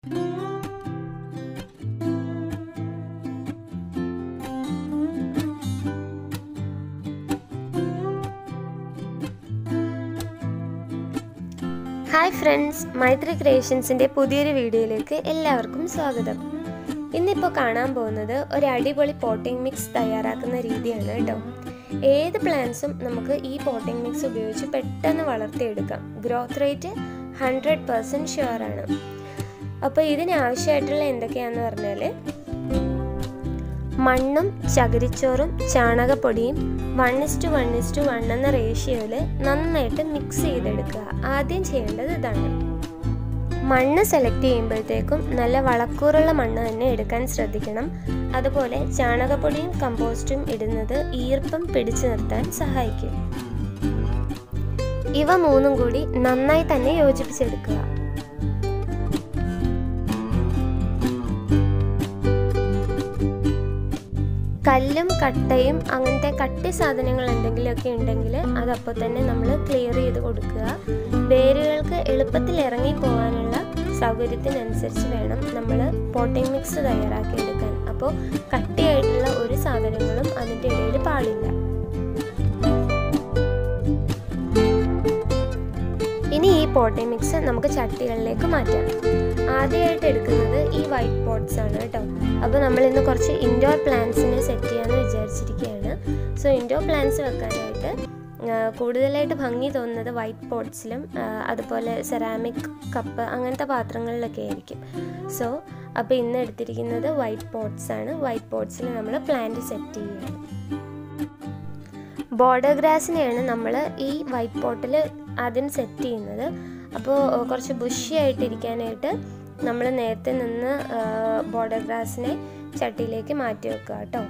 hi friends മൈത്രി ക്രിയേഷൻസിൻ്റെ പുതിയൊരു വീഡിയോയിലേക്ക് എല്ലാവർക്കും സ്വാഗതം ഇന്നിപ്പോൾ കാണാൻ പോകുന്നത് ഒരു അടിപൊളി പോട്ടിംഗ് മിക്സ് തയ്യാറാക്കുന്ന രീതിയാണ് കേട്ടോ ഏത് പ്ലാന്റ്സും നമുക്ക് ഈ പോട്ടിംഗ് മിക്സ് ഉപയോഗിച്ച് പെട്ടെന്ന് വളർത്തിയെടുക്കാം ഗ്രോത്ത് റേറ്റ് ഹൺഡ്രഡ് പെർസെൻറ്റ് ഷുവറാണ് അപ്പോൾ ഇതിന് ആവശ്യമായിട്ടുള്ള എന്തൊക്കെയാണെന്ന് പറഞ്ഞാൽ മണ്ണും ചകിരിച്ചോറും ചാണകപ്പൊടിയും one is to one is to one എന്ന റേഷ്യോയിൽ നന്നായിട്ട് മിക്സ് ചെയ്തെടുക്കുക ആദ്യം ചെയ്യേണ്ടത് ഇതാണ് മണ്ണ് സെലക്ട് ചെയ്യുമ്പോഴത്തേക്കും നല്ല വളക്കൂറുള്ള മണ്ണ് തന്നെ എടുക്കാൻ ശ്രദ്ധിക്കണം അതുപോലെ ചാണകപ്പൊടിയും കമ്പോസ്റ്റും ഇടുന്നത് ഈർപ്പം പിടിച്ചു നിർത്താൻ സഹായിക്കും ഇവ മൂന്നും കൂടി നന്നായി തന്നെ യോജിപ്പിച്ചെടുക്കുക കല്ലും കട്ടയും അങ്ങനത്തെ കട്ടി സാധനങ്ങൾ എന്തെങ്കിലുമൊക്കെ ഉണ്ടെങ്കിൽ അതപ്പോൾ തന്നെ നമ്മൾ ക്ലിയർ ചെയ്ത് കൊടുക്കുക വേരുകൾക്ക് എളുപ്പത്തിൽ ഇറങ്ങി പോകാനുള്ള സൗകര്യത്തിനനുസരിച്ച് വേണം നമ്മൾ പോട്ടിംഗ് മിക്സ് തയ്യാറാക്കിയെടുക്കാൻ അപ്പോൾ കട്ടിയായിട്ടുള്ള ഒരു സാധനങ്ങളും അതിൻ്റെ ഇടയിൽ പാടില്ല ഇനി ഈ പോട്ടിംഗ് മിക്സ് നമുക്ക് ചട്ടികളിലേക്ക് മാറ്റാം ആദ്യമായിട്ട് എടുക്കുന്നത് ഈ വൈറ്റ് പോട്ട്സ് ആണ് കേട്ടോ അപ്പോൾ നമ്മൾ ഇന്ന് കുറച്ച് ഇൻഡോർ പ്ലാന്റ്സിനെ സെറ്റ് ചെയ്യാമെന്ന് വിചാരിച്ചിരിക്കുകയാണ് സോ ഇൻഡോർ പ്ലാന്റ്സ് വെക്കാനായിട്ട് കൂടുതലായിട്ട് ഭംഗി തോന്നുന്നത് വൈറ്റ് പോട്ട്സിലും അതുപോലെ സെറാമിക് കപ്പ് അങ്ങനത്തെ പാത്രങ്ങളിലൊക്കെ ആയിരിക്കും സോ അപ്പോൾ ഇന്ന് എടുത്തിരിക്കുന്നത് വൈറ്റ് പോട്ട്സ് ആണ് വൈറ്റ് പോട്ട്സിൽ നമ്മൾ പ്ലാന്റ് സെറ്റ് ചെയ്യുകയാണ് ബോർഡർ ഗ്രാസിനെയാണ് നമ്മൾ ഈ വൈറ്റ് പോട്ടിൽ ആദ്യം സെറ്റ് ചെയ്യുന്നത് അപ്പോൾ കുറച്ച് ബുഷി ആയിട്ടിരിക്കാനായിട്ട് നമ്മൾ നേരത്തെ നിന്ന് ബോർഡർ ഗ്രാസിനെ ചട്ടിയിലേക്ക് മാറ്റി വെക്കുക കേട്ടോ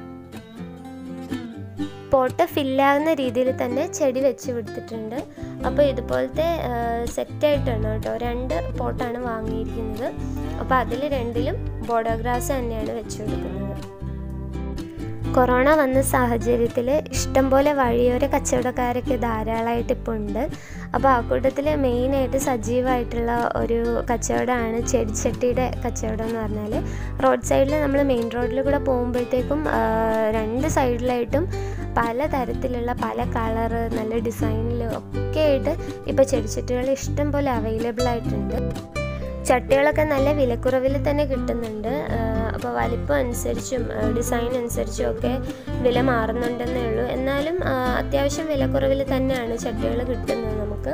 പോട്ട് ഫില്ലാകുന്ന രീതിയിൽ തന്നെ ചെടി വെച്ച് കൊടുത്തിട്ടുണ്ട് അപ്പോൾ ഇതുപോലത്തെ സെറ്റായിട്ടാണ് കേട്ടോ രണ്ട് പോട്ടാണ് വാങ്ങിയിരിക്കുന്നത് അപ്പോൾ അതിൽ രണ്ടിലും ബോർഡർ ഗ്രാസ് തന്നെയാണ് വെച്ച് കൊടുക്കുന്നത് കൊറോണ വന്ന സാഹചര്യത്തിൽ ഇഷ്ടംപോലെ വഴിയോര കച്ചവടക്കാരൊക്കെ ധാരാളമായിട്ട് ഇപ്പോൾ ഉണ്ട് അപ്പോൾ ആ കൂട്ടത്തിൽ മെയിനായിട്ട് സജീവമായിട്ടുള്ള ഒരു കച്ചവടമാണ് ചെടിച്ചട്ടിയുടെ കച്ചവടം എന്ന് പറഞ്ഞാൽ റോഡ് സൈഡിൽ നമ്മൾ മെയിൻ റോഡിൽ കൂടെ പോകുമ്പോഴത്തേക്കും രണ്ട് സൈഡിലായിട്ടും പല തരത്തിലുള്ള പല കളറ് നല്ല ഡിസൈനിൽ ഒക്കെ ആയിട്ട് ഇപ്പോൾ ചെടിച്ചട്ടികൾ ഇഷ്ടം പോലെ അവൈലബിൾ ആയിട്ടുണ്ട് ചട്ടികളൊക്കെ നല്ല വിലക്കുറവിൽ തന്നെ കിട്ടുന്നുണ്ട് അപ്പോൾ വലിപ്പം അനുസരിച്ചും ഡിസൈൻ അനുസരിച്ചും ഒക്കെ വില മാറുന്നുണ്ടെന്നേ ഉള്ളൂ എന്നാലും അത്യാവശ്യം വിലക്കുറവിൽ തന്നെയാണ് ചട്ടികൾ കിട്ടുന്നത് നമുക്ക്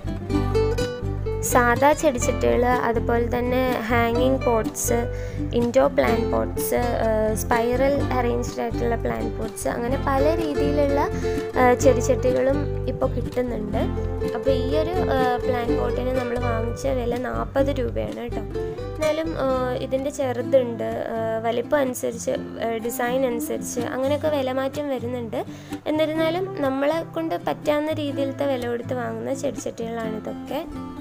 സാധാ ചെടിച്ചട്ടികൾ അതുപോലെ തന്നെ ഹാങ്ങിങ് pots indoor plan pots spiral arranged ആയിട്ടുള്ള പ്ലാൻ പോട്ട്സ് അങ്ങനെ പല രീതിയിലുള്ള ചെടിച്ചട്ടികളും ഇപ്പോൾ കിട്ടുന്നുണ്ട് അപ്പോൾ ഈ ഒരു പ്ലാൻ പോട്ടിന് നമ്മൾ വാങ്ങിച്ച വില നാൽപ്പത് രൂപയാണ് കേട്ടോ എന്നാലും ഇതിൻ്റെ ചെറുതുണ്ട് വലിപ്പം അനുസരിച്ച് ഡിസൈൻ അനുസരിച്ച് അങ്ങനെയൊക്കെ വിലമാറ്റം വരുന്നുണ്ട് എന്നിരുന്നാലും നമ്മളെ കൊണ്ട് പറ്റാവുന്ന രീതിയിലത്തെ വില കൊടുത്ത് വാങ്ങുന്ന ചെടിച്ചട്ടികളാണ് ഇതൊക്കെ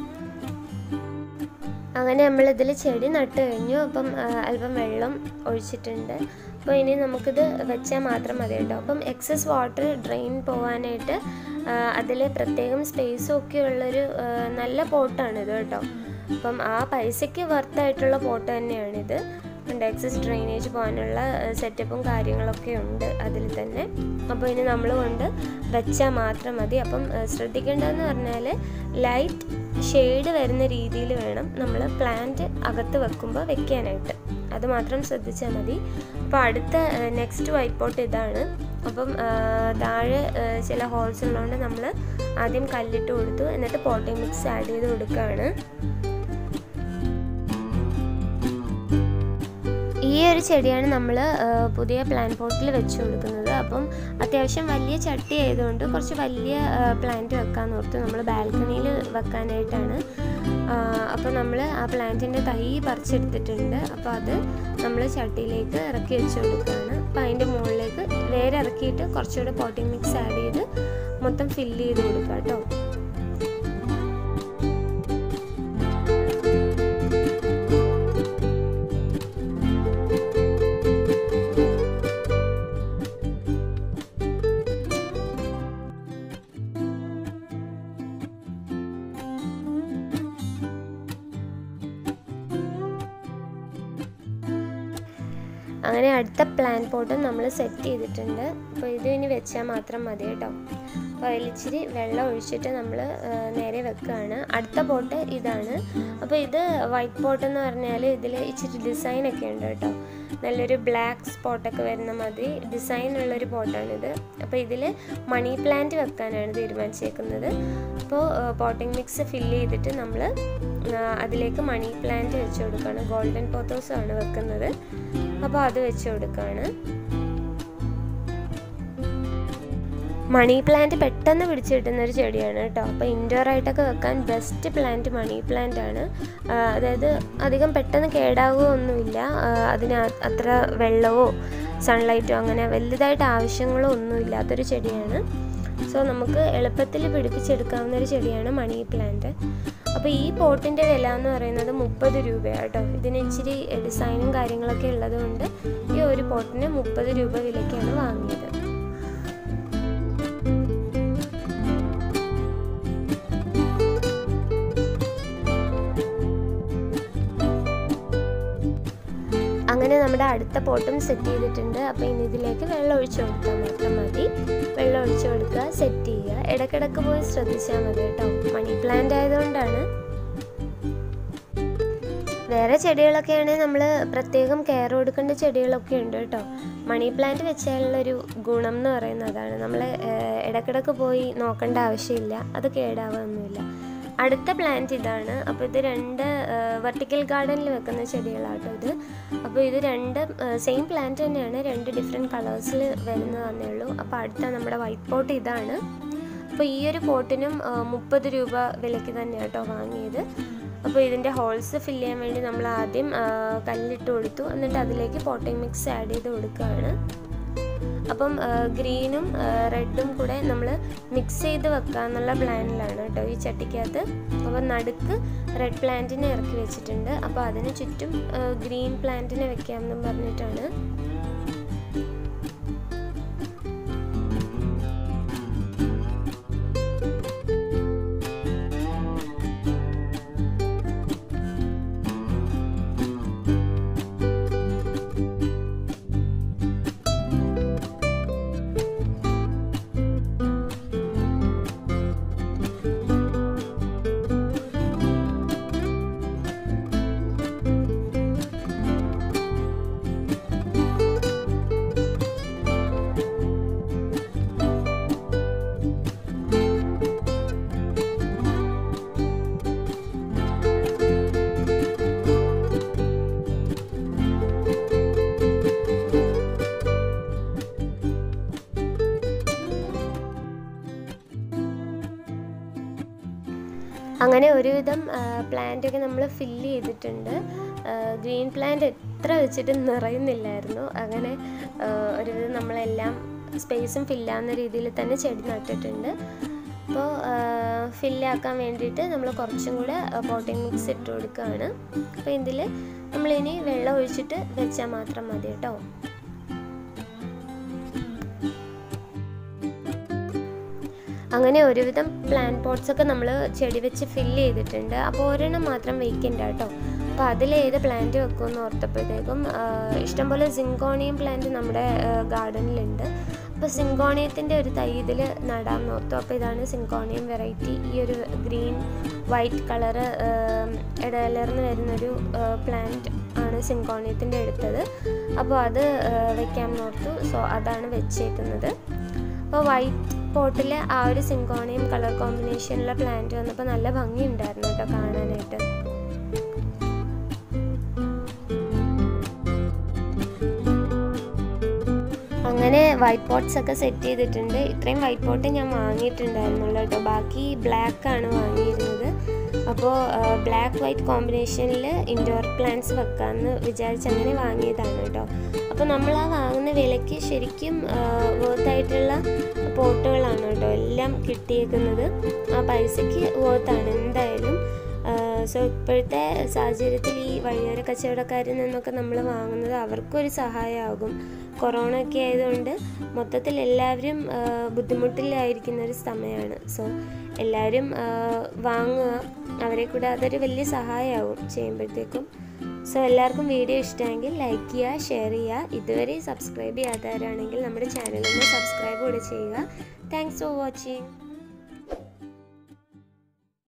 അങ്ങനെ നമ്മളിതിൽ ചെടി നട്ട് കഴിഞ്ഞു അപ്പം അല്പം വെള്ളം ഒഴിച്ചിട്ടുണ്ട് അപ്പോൾ ഇനി നമുക്കിത് വെച്ചാൽ മാത്രം മതി കേട്ടോ അപ്പം എക്സസ് വാട്ടർ ഡ്രെയിൻ പോകാനായിട്ട് അതിൽ പ്രത്യേകം സ്പേസും ഒക്കെ ഉള്ളൊരു നല്ല പോട്ടാണിത് കേട്ടോ അപ്പം ആ പൈസയ്ക്ക് വർത്തായിട്ടുള്ള പോട്ട് തന്നെയാണിത് ഉണ്ട് എക്സസ് ഡ്രെയിനേജ് പോകാനുള്ള സെറ്റപ്പും കാര്യങ്ങളൊക്കെ ഉണ്ട് അതിൽ തന്നെ അപ്പോൾ ഇനി നമ്മൾ കൊണ്ട് വെച്ചാൽ മാത്രം മതി അപ്പം ശ്രദ്ധിക്കേണ്ടതെന്ന് പറഞ്ഞാൽ ലൈറ്റ് ഷെയ്ഡ് വരുന്ന രീതിയിൽ വേണം നമ്മൾ പ്ലാന്റ് അകത്ത് വെക്കുമ്പോൾ വെക്കാനായിട്ട് അത് മാത്രം ശ്രദ്ധിച്ചാൽ മതി അപ്പോൾ അടുത്ത നെക്സ്റ്റ് വൈറ്റ് പോട്ട് ഇതാണ് അപ്പം താഴെ ചില ഹോൾസ് ഉള്ളതുകൊണ്ട് നമ്മൾ ആദ്യം കല്ലിട്ട് കൊടുത്തു എന്നിട്ട് പോട്ടിംഗ് മിക്സ് ആഡ് ചെയ്ത് കൊടുക്കുകയാണ് ഈ ഒരു ചെടിയാണ് നമ്മൾ പുതിയ പ്ലാൻ പോട്ടിൽ വെച്ച് കൊടുക്കുന്നത് അപ്പം അത്യാവശ്യം വലിയ ചട്ടി ആയതുകൊണ്ട് കുറച്ച് വലിയ പ്ലാന്റ് വെക്കാമെന്ന് ഓർത്ത് നമ്മൾ ബാൽക്കണിയിൽ വെക്കാനായിട്ടാണ് അപ്പോൾ നമ്മൾ ആ പ്ലാന്റിൻ്റെ തൈ പറിച്ചെടുത്തിട്ടുണ്ട് അപ്പോൾ അത് നമ്മൾ ചട്ടിയിലേക്ക് ഇറക്കി വെച്ച് കൊടുക്കുകയാണ് അപ്പോൾ അതിൻ്റെ മുകളിലേക്ക് വേറെ ഇറക്കിയിട്ട് കുറച്ചുകൂടെ പോട്ടിംഗ് മിക്സ് ആഡ് ചെയ്ത് മൊത്തം ഫില്ല് ചെയ്ത് കൊടുക്കുക കേട്ടോ അങ്ങനെ അടുത്ത പ്ലാൻ പോട്ടും നമ്മൾ സെറ്റ് ചെയ്തിട്ടുണ്ട് അപ്പോൾ ഇത് ഇനി വെച്ചാൽ മാത്രം മതി കേട്ടോ അപ്പോൾ അതിലിച്ചിരി വെള്ളം ഒഴിച്ചിട്ട് നമ്മൾ നേരെ വെക്കുകയാണ് അടുത്ത പോട്ട് ഇതാണ് അപ്പോൾ ഇത് വൈറ്റ് പോട്ട് എന്ന് പറഞ്ഞാൽ ഇതിൽ ഇച്ചിരി ഡിസൈനൊക്കെ ഉണ്ട് കേട്ടോ നല്ലൊരു ബ്ലാക്ക് സ്പോട്ടൊക്കെ വരുന്ന മാതിരി ഡിസൈൻ ഉള്ളൊരു പോട്ടാണിത് അപ്പോൾ ഇതിൽ മണി പ്ലാന്റ് വെക്കാനാണ് തീരുമാനിച്ചേക്കുന്നത് അപ്പോൾ പോട്ടിംഗ് മിക്സ് ഫില്ല് ചെയ്തിട്ട് നമ്മൾ അതിലേക്ക് മണി പ്ലാന്റ് വെച്ച് കൊടുക്കുകയാണ് ഗോൾഡൻ പോത്തോസാണ് വെക്കുന്നത് അപ്പോൾ അത് വെച്ച് കൊടുക്കുകയാണ് മണി പ്ലാന്റ് പെട്ടെന്ന് പിടിച്ചു കിട്ടുന്ന ഒരു ചെടിയാണ് കേട്ടോ അപ്പോൾ ഇൻഡോർ ആയിട്ടൊക്കെ വെക്കാൻ ബെസ്റ്റ് പ്ലാന്റ് മണി പ്ലാന്റ് ആണ് അതായത് അധികം പെട്ടെന്ന് കേടാവുകയൊന്നുമില്ല അതിന് അത്ര വെള്ളമോ സൺലൈറ്റോ അങ്ങനെ വലുതായിട്ട് ആവശ്യങ്ങളോ ഒന്നും ഇല്ലാത്തൊരു ചെടിയാണ് സോ നമുക്ക് എളുപ്പത്തിൽ പിടിപ്പിച്ചെടുക്കാവുന്ന ഒരു ചെടിയാണ് മണി പ്ലാന്റ് അപ്പോൾ ഈ പോട്ടിൻ്റെ വില എന്ന് പറയുന്നത് മുപ്പത് രൂപയാണ് കേട്ടോ ഇതിന് ഇച്ചിരി ഡിസൈനും കാര്യങ്ങളൊക്കെ ഉള്ളതുകൊണ്ട് ഈ ഒരു പോട്ടിന് മുപ്പത് രൂപ വിലയ്ക്കാണ് വാങ്ങിയത് അങ്ങനെ നമ്മുടെ അടുത്ത പോട്ടും സെറ്റ് ചെയ്തിട്ടുണ്ട് അപ്പോൾ ഇനി ഇതിലേക്ക് വെള്ളം ഒഴിച്ചു കൊടുത്താൽ മാത്രം മതി വെള്ളം ഒഴിച്ചു കൊടുക്കുക സെറ്റ് ചെയ്യുക ഇടയ്ക്കിടയ്ക്ക് പോയി ശ്രദ്ധിച്ചാൽ മതി കേട്ടോ മണി പ്ലാന്റ് ആയതുകൊണ്ടാണ് വേറെ ചെടികളൊക്കെ ആണെങ്കിൽ നമ്മൾ പ്രത്യേകം കെയർ കൊടുക്കേണ്ട ചെടികളൊക്കെ ഉണ്ട് കേട്ടോ മണി പ്ലാന്റ് വെച്ചാലുള്ളൊരു ഗുണം എന്ന് പറയുന്നത് അതാണ് നമ്മൾ ഇടയ്ക്കിടയ്ക്ക് പോയി നോക്കേണ്ട ആവശ്യമില്ല അത് കേടാവുകയൊന്നുമില്ല അടുത്ത പ്ലാന്റ് ഇതാണ് അപ്പോൾ ഇത് രണ്ട് വെർട്ടിക്കൽ ഗാർഡനിൽ വെക്കുന്ന ചെടികളാട്ടോ ഇത് അപ്പോൾ ഇത് രണ്ട് സെയിം പ്ലാന്റ് തന്നെയാണ് രണ്ട് ഡിഫറെൻറ്റ് കളേഴ്സിൽ വരുന്നതാണേ ഉള്ളൂ അപ്പോൾ അടുത്ത നമ്മുടെ വൈറ്റ് പോട്ട് ഇതാണ് അപ്പോൾ ഈ ഒരു പോട്ടിനും മുപ്പത് രൂപ വിലയ്ക്ക് തന്നെയാണ് കേട്ടോ വാങ്ങിയത് അപ്പോൾ ഇതിൻ്റെ ഹോൾസ് ഫില്ല് ചെയ്യാൻ വേണ്ടി നമ്മൾ ആദ്യം കല്ലിട്ട് കൊടുത്തു എന്നിട്ട് അതിലേക്ക് പോട്ടിംഗ് മിക്സ് ആഡ് ചെയ്ത് കൊടുക്കുകയാണ് അപ്പം ഗ്രീനും റെഡും കൂടെ നമ്മൾ മിക്സ് ചെയ്ത് വെക്കുക എന്നുള്ള പ്ലാനിലാണ് കേട്ടോ ഈ ചട്ടിക്കകത്ത് അപ്പോൾ നടുക്ക് റെഡ് പ്ലാന്റിനെ ഇറക്കി വെച്ചിട്ടുണ്ട് അപ്പോൾ അതിന് ചുറ്റും ഗ്രീൻ പ്ലാന്റിനെ വെക്കാമെന്നും പറഞ്ഞിട്ടാണ് അങ്ങനെ ഒരുവിധം പ്ലാന്റ് ഒക്കെ നമ്മൾ ഫില്ല് ചെയ്തിട്ടുണ്ട് ഗ്രീൻ പ്ലാന്റ് എത്ര വെച്ചിട്ട് നിറയുന്നില്ലായിരുന്നു അങ്ങനെ ഒരുവിധം നമ്മളെല്ലാം സ്പേസും ഫില്ലാവുന്ന രീതിയിൽ തന്നെ ചെടി നട്ടിട്ടുണ്ട് അപ്പോൾ ഫില്ലാക്കാൻ വേണ്ടിയിട്ട് നമ്മൾ കുറച്ചും കൂടെ പോട്ടിംഗ് മിക്സ് ഇട്ട് കൊടുക്കുകയാണ് അപ്പോൾ ഇതിൽ നമ്മളിനി വെള്ളം ഒഴിച്ചിട്ട് വെച്ചാൽ മാത്രം മതി കേട്ടോ അങ്ങനെ ഒരുവിധം പ്ലാന്റ് പോട്ട്സ് ഒക്കെ നമ്മൾ ചെടി വെച്ച് ഫില്ല് ചെയ്തിട്ടുണ്ട് അപ്പോൾ ഒരെണ്ണം മാത്രം വേക്കൻ്റ് കേട്ടോ അപ്പോൾ അതിൽ ഏത് പ്ലാന്റ് വെക്കുമെന്ന് ഓർത്തപ്പോഴത്തേക്കും ഇഷ്ടംപോലെ സിങ്കോണിയം പ്ലാന്റ് നമ്മുടെ ഗാർഡനിലുണ്ട് അപ്പോൾ സിങ്കോണിയത്തിൻ്റെ ഒരു തൈ ഇതിൽ നടാമെന്ന് ഓർത്തു അപ്പോൾ ഇതാണ് സിങ്കോണിയം വെറൈറ്റി ഈ ഒരു ഗ്രീൻ വൈറ്റ് കളറ് ഇടകലർന്ന് വരുന്നൊരു പ്ലാന്റ് ആണ് സിങ്കോണിയത്തിൻ്റെ എടുത്തത് അപ്പോൾ അത് വെക്കാമെന്ന് ഓർത്തു സോ അതാണ് വെച്ചേക്കുന്നത് അപ്പോൾ വൈറ്റ് പോട്ടിൽ ആ ഒരു സിങ്കോണിയം കളർ കോമ്പിനേഷനിലെ പ്ലാന്റ് വന്നപ്പോൾ നല്ല ഭംഗിയുണ്ടായിരുന്നു കേട്ടോ കാണാനായിട്ട് അങ്ങനെ വൈറ്റ് പോട്ട്സ് ഒക്കെ സെറ്റ് ചെയ്തിട്ടുണ്ട് ഇത്രയും വൈറ്റ് പോട്ട് ഞാൻ വാങ്ങിയിട്ടുണ്ടായിരുന്നുള്ളൂ കേട്ടോ ബാക്കി ബ്ലാക്ക് ആണ് വാങ്ങിയിരുന്നത് അപ്പോൾ ബ്ലാക്ക് വൈറ്റ് കോമ്പിനേഷനിൽ ഇൻഡോർ പ്ലാന്റ്സ് വെക്കാമെന്ന് വിചാരിച്ച് അങ്ങനെ വാങ്ങിയതാണ് കേട്ടോ അപ്പോൾ നമ്മൾ ആ വാങ്ങുന്ന വിലയ്ക്ക് ശരിക്കും വേർത്തായിട്ടുള്ള പോട്ടുകളാണ് കേട്ടോ എല്ലാം കിട്ടിയേക്കുന്നത് ആ പൈസയ്ക്ക് വേർത്താണ് എന്തായാലും സോ ഇപ്പോഴത്തെ സാഹചര്യത്തിൽ ഈ വഴിയോര കച്ചവടക്കാരിൽ നിന്നൊക്കെ നമ്മൾ വാങ്ങുന്നത് അവർക്കൊരു സഹായമാകും കൊറോണ ഒക്കെ ആയതുകൊണ്ട് മൊത്തത്തിൽ എല്ലാവരും ബുദ്ധിമുട്ടിലായിരിക്കുന്ന ഒരു സമയമാണ് സോ എല്ലാവരും വാങ്ങുക അവരെ കൂടെ അതൊരു വലിയ സഹായമാകും ചെയ്യുമ്പോഴത്തേക്കും സോ എല്ലാവർക്കും വീഡിയോ ഇഷ്ടമെങ്കിൽ ലൈക്ക് ചെയ്യുക ഷെയർ ചെയ്യുക ഇതുവരെ സബ്സ്ക്രൈബ് ചെയ്യാത്തവരാണെങ്കിൽ നമ്മുടെ ചാനൽ ഒന്ന് സബ്സ്ക്രൈബ് കൂടെ ചെയ്യുക താങ്ക്സ് ഫോർ വാച്ചിങ്